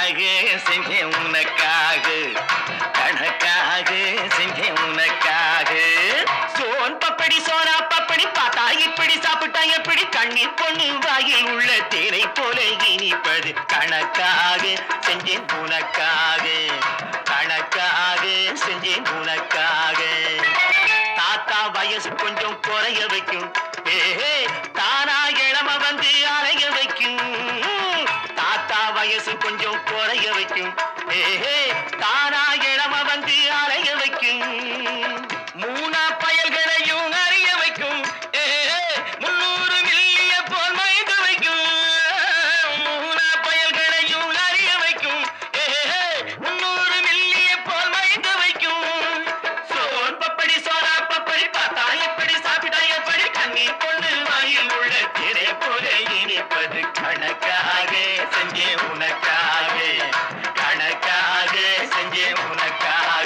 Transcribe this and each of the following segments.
கணக்காக செஞ்சேன் உனக்காக கணக்காக செஞ்சேன் உனக்காக சோன் பப்படி சோனா பப்படி பார்த்தா இப்படி சாப்பிட்டா எப்படி கண்ணீர் பொண்ணு வாயில் உள்ள தேனை போல இனிப்பது கணக்காக செஞ்சேன் உனக்காக கணக்காக செஞ்சேன் உனக்காக தாத்தா வயசு கொஞ்சம் குறைய வைக்கும் ஏஹே தானா இளம வந்து அலைய வைக்கும் தாத்தா வயசு கொஞ்சம் குறைய வைக்கும் ஏஹே தானா இளம வந்து அலைய வைக்கும் மூணா பயல்களையும் அறிய வைக்கும் ஏஹே முன்னூறு மில்லிய போல் மயங்க வைக்கும் மூணா பயல்களையும் அறிய வைக்கும் ஏஹே முன்னூறு மில்லிய போல் மயங்க வைக்கும் சோன் பப்படி சோனா பப்படி பார்த்தா எப்படி சாப்பிட்டா எப்படி கண்ணீர் கொண்டு வாயில் உள்ள திரை போல இனிப்பது கணக்காக செஞ்சே உனக்காக கணக்காக செஞ்சே உனக்காக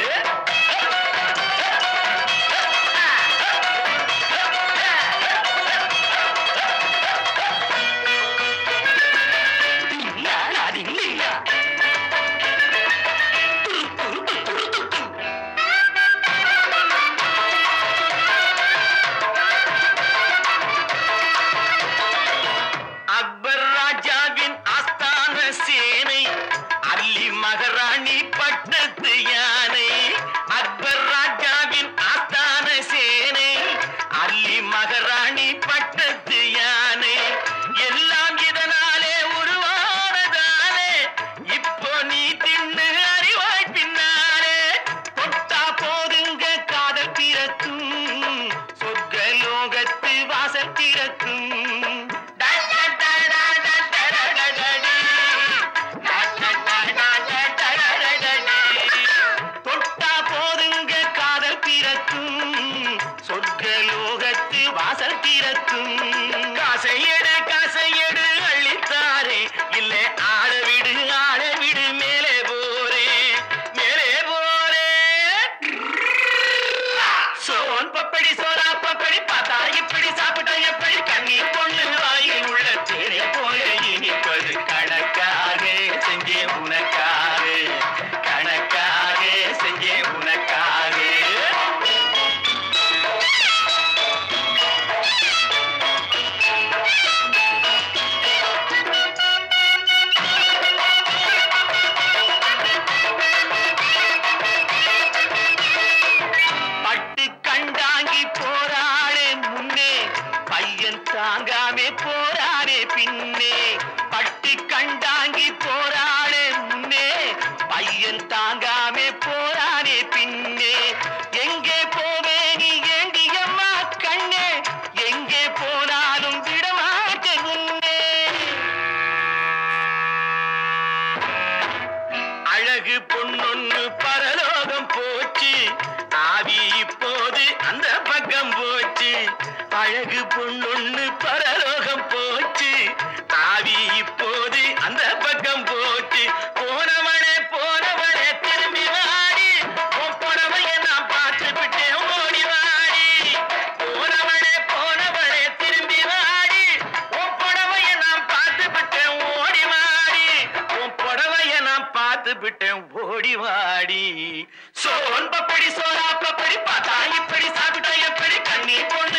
அக்பர் ராஜாவின் ஆஸ்தான சேனை அல்லி மகாராணி பட்டத்து யானை அக்பர் ராஜாவின் ஆஸ்தான சேனை அல்லி மகாராணி பட்டத்து யானை எல்லாம் இதனாலே உருவானதாலே இப்போ நீ தின்னு அறிவாய் பின்னாலே தொட்டா போதுங்க காதல் பிறக்கும் சொர்க்க லோகத்து வாசல் திறக்கும் தொட்டா போதுங்க காதல் பிறக்கும் சொர்க்க லோகத்து வாசல் திறக்கும் காசையடு காசையடு அள்ளித்தாரே இல்ல ஆள விடு ஆள விடு மேலே போரே மேலே போரே சோன் பப்படி சோனா பப்படி பார்த்தா இப்படி சாப்பிட்டா எப்படி கண்ணீர் பொண்ணு வாயில் உள்ள தேனை போல இனிப்பது கணக்காக செஞ்சே உனக்காக கணக்காக செஞ்சே உனக்காக பட்டு கண்டாங்கி போராடே முன்னே பையன் தாங்காமே போராடே பின்னே பட்டு கண்டாங்கி போராடே முன்னே பையன் தாங்காமே போராடே பின்னே எங்கே போவே நீ ஏண்டியம்மா கண்ணே எங்கே போனாலும் விடமாட்டேன் உன்னே அழகு பொண்ணொன்னு பரலோகம் போச்சு ஆவி இப்போது அந்த பக்கம் போச்சு அழகு பொண்ணொன்னு பரலோகம் போச்சு ஆவி இப்போது அந்த பக்கம் போச்சு போனவனே போனவனே திரும்பி வாடி உன் புடவைய நான் பார்த்து விட்டேன் ஓடி வாடி போனவனே போனவனே திரும்பி வாடி உன் புடவைய நான் பார்த்து விட்டேன் ஓடி வாடி உன் புடவைய நான் பார்த்து விட்டேன் ஓடி வாடி சோன் பப்படி சோனா பப்படி பார்த்தா இப்படி சாப்பிட்டா எப்படி கண்ணீர் பொண்ணு